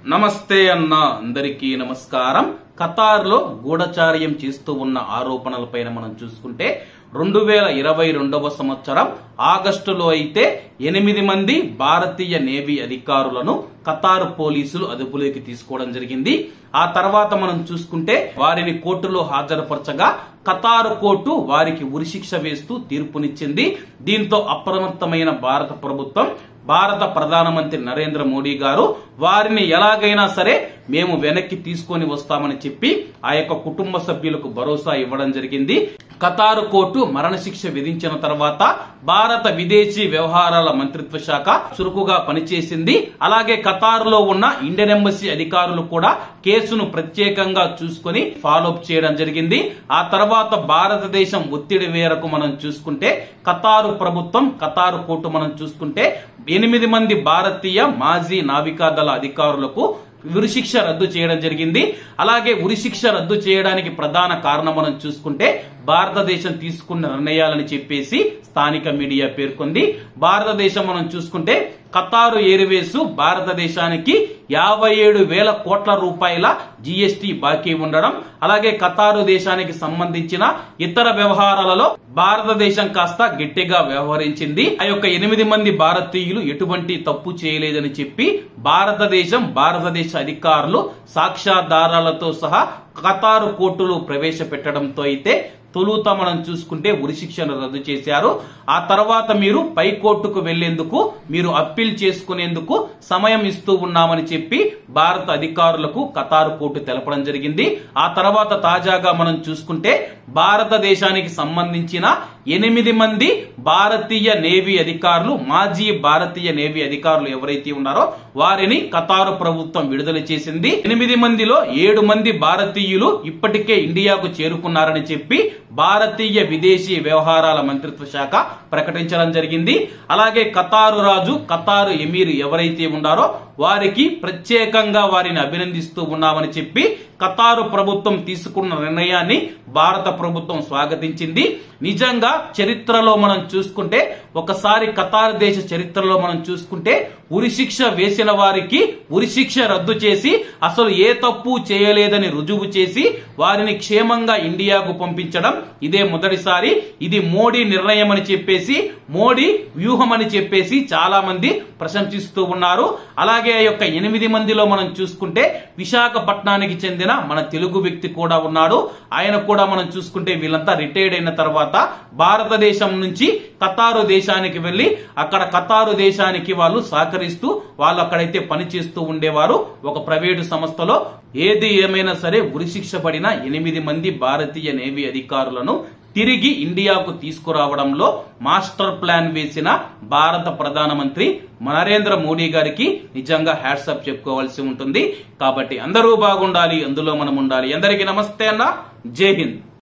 నమస్తే అన్న అందరికీ నమస్కారం ఖతార్ లో గూఢచార్యం చేస్తూ ఉన్న ఆరోపణలపైన మనం చూసుకుంటే రెండు వేల ఇరవై రెండవ సంవత్సరం ఆగస్టులో అయితే ఎనిమిది మంది భారతీయ నేవీ అధికారులను ఖతార్ పోలీసులు అదుపులోకి తీసుకోవడం జరిగింది ఆ తర్వాత మనం చూసుకుంటే వారిని కోర్టులో హాజరుపరచగా ఖతార్ కోర్టు వారికి ఉరిశిక్ష వేస్తూ తీర్పునిచ్చింది దీంతో అప్రమత్తమైన భారత ప్రభుత్వం భారత ప్రధానమంత్రి నరేంద్ర మోడీ గారు వారిని ఎలాగైనా సరే మేము వెనక్కి తీసుకొని వస్తామని చెప్పి ఆ యొక్క కుటుంబ సభ్యులకు భరోసా ఇవ్వడం జరిగింది ఖతారు కోర్టు మరణశిక్ష విధించిన తర్వాత భారత విదేశీ వ్యవహారాల మంత్రిత్వ శాఖ చురుకుగా పనిచేసింది అలాగే ఖతార్ లో ఉన్న ఇండియన్ ఎంబసీ అధికారులు కూడా కేసును ప్రత్యేకంగా చూసుకొని ఫాలో అప్ చేయడం జరిగింది ఆ తర్వాత భారతదేశం ఒత్తిడి మేరకు మనం చూసుకుంటే ఖతారు ప్రభుత్వం ఖతారు కోర్టు మనం చూసుకుంటే ఎనిమిది మంది భారతీయ మాజీ నావికాదళ అధికారులకు ఉరిశిక్ష రద్దు చేయడం జరిగింది అలాగే ఉరిశిక్ష రద్దు చేయడానికి ప్రధాన కారణం మనం చూసుకుంటే భారతదేశం తీసుకున్న నిర్ణయాలని చెప్పేసి స్థానిక మీడియా పేర్కొంది భారతదేశం మనం చూసుకుంటే ఖతారు ఎయిర్వేస్ భారతదేశానికి యాభై ఏడు వేల కోట్ల రూపాయల జీఎస్టీ బాకీ ఉండడం అలాగే ఖతారు దేశానికి సంబంధించిన ఇతర వ్యవహారాలలో భారతదేశం కాస్త గట్టిగా వ్యవహరించింది ఆ యొక్క ఎనిమిది మంది భారతీయులు ఎటువంటి తప్పు చేయలేదని చెప్పి భారతదేశం భారతదేశ అధికారులు సాక్ష్యాధారాలతో సహా ఖతారు కోర్టులు ప్రవేశపెట్టడంతో అయితే తొలుత మనం చూసుకుంటే ఉరిశిక్షను రద్దు చేశారు ఆ తర్వాత మీరు పై కోర్టుకు వెళ్లేందుకు మీరు అప్పీల్ చేసుకునేందుకు సమయం ఇస్తూ ఉన్నామని చెప్పి భారత అధికారులకు ఖతారు కోర్టు తెలపడం జరిగింది ఆ తర్వాత తాజాగా మనం చూసుకుంటే భారతదేశానికి సంబంధించిన ఎనిమిది మంది భారతీయ నేవీ అధికారులు మాజీ భారతీయ నేవీ అధికారులు ఎవరైతే ఉన్నారో వారిని ఖతారు ప్రభుత్వం విడుదల చేసింది ఎనిమిది మందిలో ఏడు మంది భారతీయులు ఇప్పటికే ఇండియాకు చేరుకున్నారని చెప్పి భారతీయ విదేశీ వ్యవహారాల మంత్రిత్వ శాఖ ప్రకటించడం జరిగింది అలాగే ఖతారు రాజు ఖతారు ఎమీర్ ఎవరైతే ఉన్నారో వారికి ప్రత్యేకంగా వారిని అభినందిస్తూ ఉన్నామని చెప్పి ఖతారు ప్రభుత్వం తీసుకున్న నిర్ణయాన్ని భారత ప్రభుత్వం స్వాగతించింది నిజంగా చరిత్రలో మనం చూసుకుంటే ఒకసారి ఖతార్ దేశ చరిత్రలో మనం చూసుకుంటే ఉరిశిక్ష వేసిన వారికి ఉరిశిక్ష రద్దు చేసి అసలు ఏ తప్పు చేయలేదని రుజువు చేసి వారిని క్షేమంగా ఇండియాకు పంపించడం ఇదే మొదటిసారి ఇది మోడీ నిర్ణయం అని చెప్పేసి మోడీ వ్యూహం అని చెప్పేసి చాలా మంది ప్రశంసిస్తూ ఉన్నారు అలాగే ఆ యొక్క ఎనిమిది మందిలో మనం చూసుకుంటే విశాఖపట్నానికి చెందిన మన తెలుగు వ్యక్తి కూడా ఉన్నాడు ఆయన కూడా మనం చూసుకుంటే వీళ్ళంతా రిటైర్డ్ అయిన తర్వాత భారతదేశం నుంచి ఖతారు దేశానికి వెళ్లి అక్కడ ఖతారు దేశానికి వాళ్ళు సహకరిస్తూ వాళ్ళు అక్కడైతే పని చేస్తూ ఉండేవారు ఒక ప్రైవేటు సంస్థలో ఏది ఏమైనా సరే ఉరిశిక్ష పడిన ఎనిమిది మంది భారతీయ నేవీ అధికారులను తిరిగి ఇండియాకు తీసుకురావడంలో మాస్టర్ ప్లాన్ వేసిన భారత ప్రధానమంత్రి నరేంద్ర మోడీ గారికి నిజంగా హ్యాట్సప్ చెప్పుకోవాల్సి ఉంటుంది కాబట్టి అందరూ బాగుండాలి అందులో మనం ఉండాలి అందరికీ నమస్తే అన్న జై హింద్